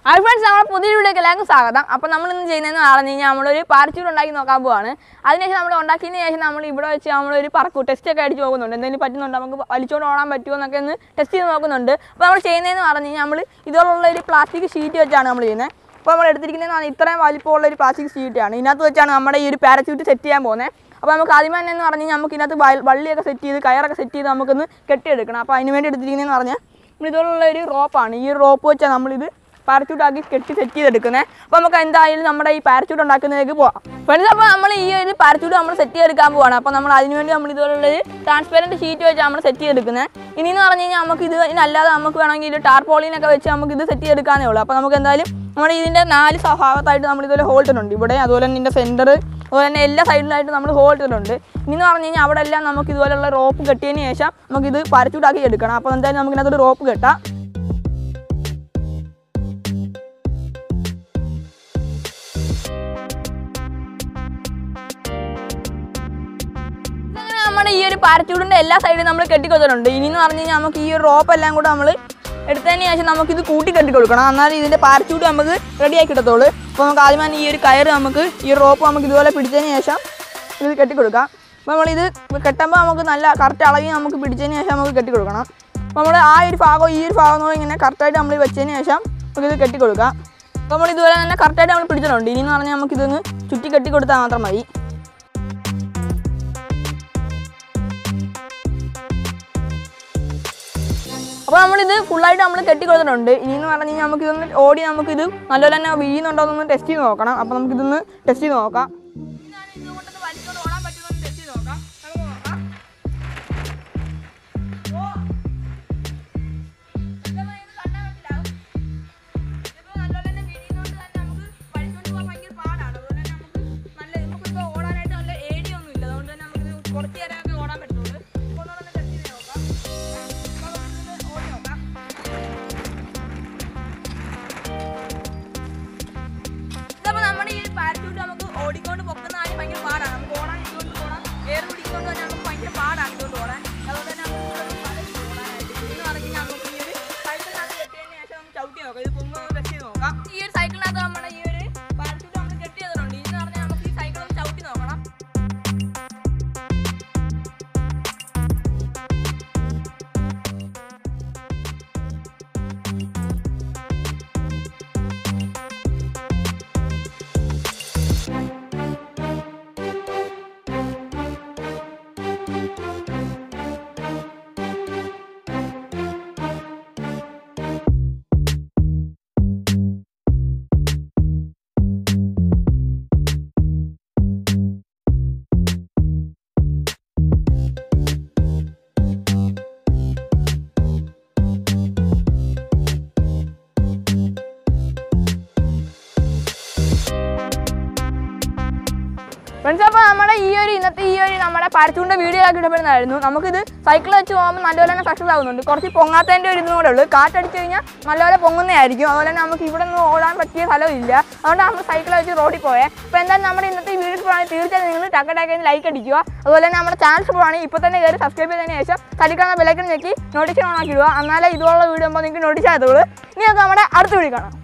hi friends നമ്മുടെ പുതിയ വീഡിയോക്ക് എല്ലാവർക്കും സ്വാഗതം അപ്പോൾ നമ്മൾ ഇന്ന് ചെയ്യുന്നതെന്ന് പറഞ്ഞു കഴിഞ്ഞാൽ നമ്മളൊരു പാരച്യൂട്ട് ഉണ്ടാക്കി നോക്കാൻ പോവാണ് അതിനുശേഷം നമ്മൾ ഉണ്ടാക്കിയതിന് ശേഷം നമ്മൾ ഇവിടെ വെച്ച് നമ്മളൊരു പറക്കു ടെസ്റ്റ് ഒക്കെ അടിച്ച് നോക്കുന്നുണ്ട് എന്തെങ്കിലും പറ്റുന്നുണ്ടോ നമുക്ക് വലിച്ചുകൊണ്ട് ഓടാൻ പറ്റുമോ എന്നൊക്കെ ഒന്ന് ടെസ്റ്റ് ചെയ്ത് നോക്കുന്നുണ്ട് അപ്പോൾ നമ്മൾ ചെയ്യുന്നതെന്ന് പറഞ്ഞു കഴിഞ്ഞാൽ നമ്മൾ ഇതുപോലുള്ള ഒരു പ്ലാസ്റ്റിക് ഷീറ്റ് വെച്ചാണ് നമ്മൾ ചെയ്യുന്നത് അപ്പോൾ നമ്മൾ എടുത്തിരിക്കുന്നതെന്ന് പറഞ്ഞാൽ ഇത്രയും വലിപ്പമുള്ള ഒരു പ്ലാസ്റ്റിക് ഷീറ്റാണ് ഇതിനകത്ത് വെച്ചാണ് നമ്മുടെ ഈ ഒരു പാരച്യൂട്ട് സെറ്റ് ചെയ്യാൻ പോകുന്നത് അപ്പോൾ നമുക്ക് ആദ്യം തന്നെ എന്ന് പറഞ്ഞു കഴിഞ്ഞാൽ നമുക്ക് ഇതിനകത്ത് വയ- വള്ളിയൊക്കെ സെറ്റ് ചെയ്ത് കയറൊക്കെ സെറ്റ് ചെയ്ത് നമുക്കൊന്ന് കെട്ടിയെടുക്കണം അപ്പോൾ അതിന് വേണ്ടി എടുത്തിരിക്കുന്നതെന്ന് പറഞ്ഞാൽ നമ്മൾ ഇതുപോലുള്ള ഒരു റോപ്പാണ് ഈ റോപ്പ് വെച്ചാൽ നമ്മളിത് പാരച്യൂട്ട് ആക്കി കെട്ടി സെറ്റ് ചെയ്തെടുക്കുന്നത് അപ്പോൾ നമുക്ക് എന്തായാലും നമ്മുടെ ഈ പാരച്യൂട്ട് ഉണ്ടാക്കുന്നതിലേക്ക് പോകാം ഫ്രണ്ട്സ് അപ്പോൾ നമ്മൾ ഈ ഒരു പാരച്യൂട്ട് നമ്മൾ സെറ്റ് ചെയ്തെടുക്കാൻ പോവാണ് അപ്പോൾ നമ്മൾ അതിന് വേണ്ടി നമ്മൾ ഇതുപോലുള്ളൊരു ട്രാൻസ്പെറൻറ്റ് ഷീറ്റ് വെച്ച് നമ്മൾ സെറ്റ് ചെയ്തെടുക്കുന്നത് ഇനി എന്ന് പറഞ്ഞു കഴിഞ്ഞാൽ നമുക്ക് ഇത് ഇതിനല്ലാതെ നമുക്ക് വേണമെങ്കിൽ ഇത് ടാർപോളിനൊക്കെ വെച്ച് നമുക്ക് ഇത് സെറ്റ് ചെയ്തെടുക്കാനേ ഉള്ളൂ അപ്പോൾ നമുക്ക് എന്തായാലും നമ്മുടെ ഇതിൻ്റെ നാല് സ്വഭാവത്തായിട്ട് നമ്മൾ ഇതുപോലെ ഹോൾ ഇട്ടിട്ടുണ്ട് ഇവിടെ അതുപോലെ തന്നെ ഇതിൻ്റെ സെൻറ്റർ അതുപോലെ തന്നെ എല്ലാ സൈഡിലായിട്ട് നമ്മൾ ഹോൾ ഇട്ടിട്ടുണ്ട് ഇനി എന്ന് പറഞ്ഞു കഴിഞ്ഞാൽ അവിടെ എല്ലാം നമുക്ക് ഇതുപോലെയുള്ള റോപ്പ് കെട്ടിയതിന് ശേഷം നമുക്കിത് പാരച്യൂട്ടാക്കി എടുക്കണം അപ്പോൾ എന്തായാലും നമുക്ക് ഇതിനകത്തൊരു റോപ്പ് കെട്ടാം അങ്ങനെ നമ്മുടെ ഈ ഒരു പാരച്യൂട്ടിന്റെ എല്ലാ സൈഡും നമ്മൾ കെട്ടിക്കൊടുത്തിട്ടുണ്ട് ഇനി എന്ന് പറഞ്ഞു കഴിഞ്ഞാൽ നമുക്ക് ഈ ഒരു റോപ്പ് എല്ലാം കൂടെ നമ്മൾ എടുത്തതിന് ശേഷം നമുക്ക് ഇത് കൂട്ടി കെട്ടി കൊടുക്കണം എന്നാലും ഇതിന്റെ പാരച്യൂട്ട് നമുക്ക് റെഡിയാക്കി കിട്ടത്തുള്ളൂ അപ്പോൾ നമുക്ക് ആദ്യം തന്നെ ഈ ഒരു കയറ് നമുക്ക് ഈ റോപ്പ് നമുക്ക് ഇതുപോലെ പിടിച്ചതിന് ശേഷം ഇത് കെട്ടിക്കൊടുക്കാം അപ്പോൾ നമ്മളിത് കെട്ടുമ്പോൾ നമുക്ക് നല്ല കറക്റ്റ് അളവിൽ നമുക്ക് പിടിച്ചതിന് ശേഷം നമുക്ക് കെട്ടിക്കൊടുക്കണം അപ്പോൾ നമ്മൾ ആ ഒരു ഭാഗം ഈ ഒരു ഭാഗം എന്ന് പറഞ്ഞാൽ ഇങ്ങനെ കറക്റ്റായിട്ട് നമ്മൾ വെച്ചതിന് ശേഷം നമുക്ക് ഇത് കെട്ടിക്കൊടുക്കാം അപ്പോൾ നമ്മൾ ഇതുപോലെ തന്നെ കറക്റ്റായിട്ട് നമ്മൾ പിടിച്ചിട്ടുണ്ട് ഇനി എന്ന് പറഞ്ഞാൽ നമുക്ക് ഇതൊന്ന് ചുറ്റി കെട്ടി കൊടുത്താൽ മാത്രം മതി അപ്പോൾ നമ്മളിത് ഫുള്ളായിട്ട് നമ്മൾ കെട്ടി കൊടുത്തിട്ടുണ്ട് ഇനി എന്ന് പറഞ്ഞു കഴിഞ്ഞാൽ നമുക്കിതൊന്ന് ഓടി നമുക്കിത് നല്ലപോലെ തന്നെ വീഴുന്നുണ്ടോ എന്നൊന്ന് ടെസ്റ്റ് ചെയ്ത് നോക്കണം അപ്പോൾ നമുക്കിതൊന്ന് ടെസ്റ്റ് ചെയ്ത് നോക്കാം കുറച്ച് നേരമൊക്കെ ഓടാൻ പറ്റുള്ളൂ ഇപ്പോൾ ഒന്ന് ടെസ്റ്റ് ചെയ്ത് നോക്കാം അപ്പോൾ നമുക്കിത് ഓടി നോക്കാം ഇതപ്പോൾ നമ്മുടെ ഈ പാരച്യൂട്ട് നമുക്ക് ഓടിക്കൊണ്ട് പൊക്കുന്ന കാര്യം ഭയങ്കര പാടാണ് നമുക്ക് ഓടാൻ ഇതുകൊണ്ട് ഓടാം എയർ പിടിക്കൊണ്ട് തന്നെ നമുക്ക് ഭയങ്കര പാടാണ് ഇതുകൊണ്ട് ഓടാൻ അതുകൊണ്ട് തന്നെ നമുക്ക് ഇതുകൊണ്ട് പാടായിട്ട് ഓടാനായിട്ട് എന്ന് പറഞ്ഞു കഴിഞ്ഞാൽ നമുക്ക് ഈ ഒരു സൈക്കിളിനകത്ത് കെട്ടിയതിന് ശേഷം നമുക്ക് ചവിട്ടി നോക്കാം ഇത് പൊങ്ങുന്ന ടെസ്റ്റ് ചെയ്ത് നോക്കാം ഈ ഒരു സൈക്കിളിനകത്ത് നമ്മുടെ ഈ ഒരു പാരച്യൂട്ട് നമ്മൾ കെട്ടി ചെയ്തിട്ടുണ്ട് ഇതെന്ന് പറഞ്ഞാൽ നമുക്ക് ഈ സൈക്കിൾ ഒന്ന് ചവിട്ടി നോക്കണം ഫ്രണ്ട്സ് അപ്പോൾ നമ്മുടെ ഈ ഒരു ഇന്നത്തെ ഈ ഒരു നമ്മുടെ പാരച്ചൂടിൻ്റെ വീഡിയോ ആക്കി ഇടപെടുന്നതായിരുന്നു നമുക്കിത് സൈക്കിൾ വെച്ച് പോകുമ്പോൾ നല്ലപോലെ തന്നെ സക്സസ് ആകുന്നുണ്ട് കുറച്ച് പൊങ്ങാത്തതിൻ്റെ ഒരു ഇതും കൂടെ ഉള്ളൂ കാറ്റടിച്ച് കഴിഞ്ഞാൽ നല്ലപോലെ പൊങ്ങുന്നതായിരിക്കും അതുപോലെ തന്നെ നമുക്ക് ഇവിടെ നിന്ന് ഓടാൻ പറ്റിയ സ്ഥലമില്ല അതുകൊണ്ട് നമ്മൾ സൈക്കിൾ വെച്ച് റോഡിൽ പോയത് അപ്പോൾ എന്തായാലും നമ്മുടെ ഇന്നത്തെ വീഡിയോ ഇഷ്ടമാണെങ്കിൽ തീർച്ചയായും നിങ്ങൾ ടക്ക ടക്കന്ന് ലൈക്ക് അടിക്കുക അതുപോലെ തന്നെ നമ്മുടെ ചാനൽ ഇഷ്ടമാണെങ്കിൽ ഇപ്പോൾ തന്നെ കയറി സബ്സ്ക്രൈബ് ചെയ്തതിന് ശേഷം തടിക്കുന്ന ബെലൈക്കൺ ഞെക്കി നോട്ടിഫിക്കേഷൻ ഓൺ ആക്കി ഇടുക എന്നാലേ ഇതുപോലുള്ള വീഡിയോ ആകുമ്പോൾ നിങ്ങൾക്ക് നോട്ടീസ് ആയതുള്ളൂ ഇനി നമുക്ക് നമ്മുടെ അടുത്ത വീഡിയോ കാണാം